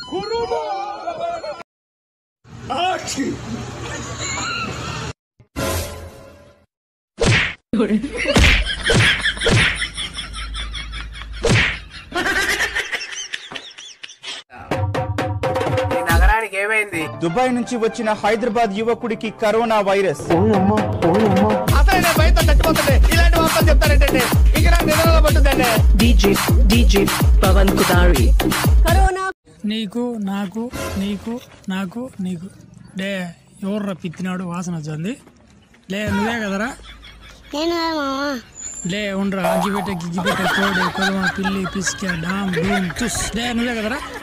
ఈ నగరానికి ఏమైంది దుబాయ్ నుంచి వచ్చిన హైదరాబాద్ యువకుడికి కరోనా వైరస్ అసలు నేను భయంతో చచ్చిపోతుంటే ఇలాంటి వార్తలు చెప్తారేంటంటే ఇక నాకు నిద్రలో పట్టుందండి DJ DJ Pavan Kudari. నీకు నాకు నీకు నాకు నీకు లే ఎవర్రా పిత్తినాడు వాసన వచ్చింది లే నువ్వే కదరా నేను కాదు మామ లే ఉండరా అగ్గిపెట్ట గిగ్గిపెట్ట కోడి కొదమ పిల్లి పిసిక డామ్ డూమ్ తుస్ లే నువ్వే కదరా